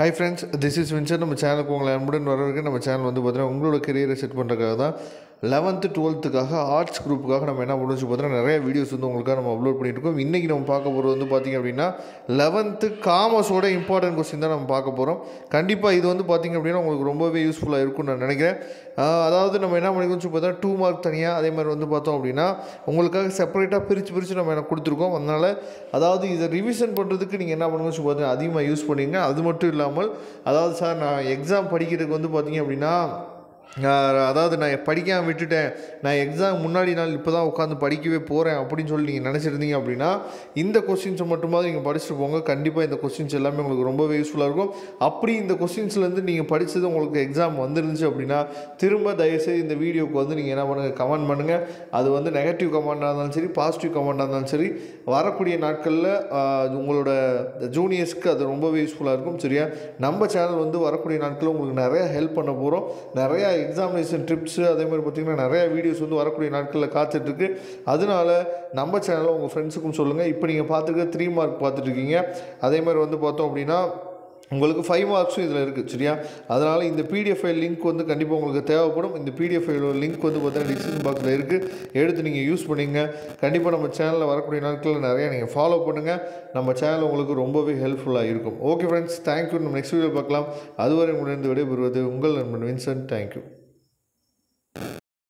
hi friends this is Winsor நம்ம சேனலுக்கு உங்களை அன்புடன் வரவருக்கு நம்ம சேனல் வந்து பார்த்தீங்கன்னா உங்களோட கெரியரை செட் பண்ணுறதுக்காக தான் லெவன்த்து டுவெல்த்துக்காக ஆர்ட்ஸ் குரூப்புக்காக நம்ம என்ன பண்ணுச்சு பார்த்தீங்கன்னா நிறைய வீடியோஸ் வந்து உங்களுக்காக நம்ம அப்லோட் பண்ணிட்டு இருக்கோம் இன்றைக்கி நம்ம பார்க்க போகிறது வந்து பார்த்திங்க அப்படின்னா லெவன்த்து காமர்ஸோட இம்பார்ட்டன்ட் கொஸ்டின் தான் நம்ம பார்க்க போகிறோம் கண்டிப்பாக இது வந்து பார்த்திங்க அப்படின்னா உங்களுக்கு ரொம்பவே யூஸ்ஃபுல்லாக இருக்கும்னு நான் நினைக்கிறேன் ஆஹ் அதாவது நம்ம என்ன பண்ணிக்கணும் பார்த்தா டூ மார்க் தனியாக அதே மாதிரி வந்து பார்த்தோம் அப்படின்னா உங்களுக்காக செப்பரேட்டாக பிரித்து பிரித்து நம்ம என்ன கொடுத்துருக்கோம் அதனால் அதாவது இதை ரிவிஷன் பண்ணுறதுக்கு நீங்கள் என்ன பண்ணுங்க பார்த்தீங்கன்னா அதிகமாக யூஸ் பண்ணிங்க அது மட்டும் இல்லாமல் அதாவது சார் நான் எக்ஸாம் படிக்கிறதுக்கு வந்து பார்த்தீங்க அப்படின்னா நான் அதாவது நான் படிக்காமல் விட்டுட்டேன் நான் எக்ஸாம் முன்னாடி நாள் இப்போ தான் உட்காந்து படிக்கவே போகிறேன் அப்படின்னு சொல்லி நீங்கள் நினச்சிருந்தீங்க அப்படின்னா இந்த கொஸ்டின்ஸை மட்டுமாவது நீங்கள் படிச்சுட்டு போங்க கண்டிப்பாக இந்த கொஸ்டின்ஸ் எல்லாமே உங்களுக்கு ரொம்பவே யூஸ்ஃபுல்லாக இருக்கும் அப்படி இந்த கொஸ்டின்ஸ்லேருந்து நீங்கள் படித்தது உங்களுக்கு எக்ஸாம் வந்துருந்துச்சு அப்படின்னா திரும்ப தயவுசெய்து இந்த வீடியோக்கு வந்து நீங்கள் என்ன பண்ணுங்கள் கமெண்ட் பண்ணுங்கள் அது வந்து நெகட்டிவ் கமெண்டாக இருந்தாலும் சரி பாசிட்டிவ் கமெண்டாக இருந்தாலும் சரி வரக்கூடிய நாட்களில் உங்களோட ஜூனியர்ஸ்க்கு அது ரொம்பவே யூஸ்ஃபுல்லாக இருக்கும் சரியா நம்ம சேனல் வந்து வரக்கூடிய நாட்களில் உங்களுக்கு நிறைய ஹெல்ப் பண்ண போகிறோம் நிறையா எக்ஸாமினேஷன் ட்ரிப்ஸு அதே மாதிரி பார்த்திங்கன்னா நிறையா வீடியோஸ் வந்து வரக்கூடிய நாட்களில் காத்துட்ருக்கு அதனால நம்ம சேனலை உங்கள் ஃப்ரெண்ட்ஸுக்கும் சொல்லுங்கள் இப்போ நீங்கள் பார்த்துருக்க த்ரீ மார்க் பார்த்துட்ருக்கீங்க அதே மாதிரி வந்து பார்த்தோம் அப்படின்னா உங்களுக்கு ஃபைவ் மார்க்ஸும் இதில் இருக்குது சரியா அதனால் இந்த பிடிஎஃப் ஃபைல் லிங்க் வந்து கண்டிப்பாக உங்களுக்கு தேவைப்படும் இந்த பிடிஎஃப் ஃபைலோட லிங்க் வந்து பார்த்தீங்கன்னா டிஸ்கிரிப்ஷன் பாக்ஸில் இருக்குது எடுத்து நீங்கள் யூஸ் பண்ணிங்க கண்டிப்பாக நம்ம சேனலில் வரக்கூடிய நாட்களில் நிறையா நீங்கள் ஃபாலோ பண்ணுங்கள் நம்ம சேனல் உங்களுக்கு ரொம்பவே ஹெல்ப்ஃபுல்லாக இருக்கும் ஓகே ஃப்ரெண்ட்ஸ் தேங்க்யூ நம்ம நெக்ஸ்ட் வீடியோ பார்க்கலாம் அதுவரை முடிந்து விடைபெறுவது உங்கள் நண்பன் வின்சென்ட் தேங்க்யூ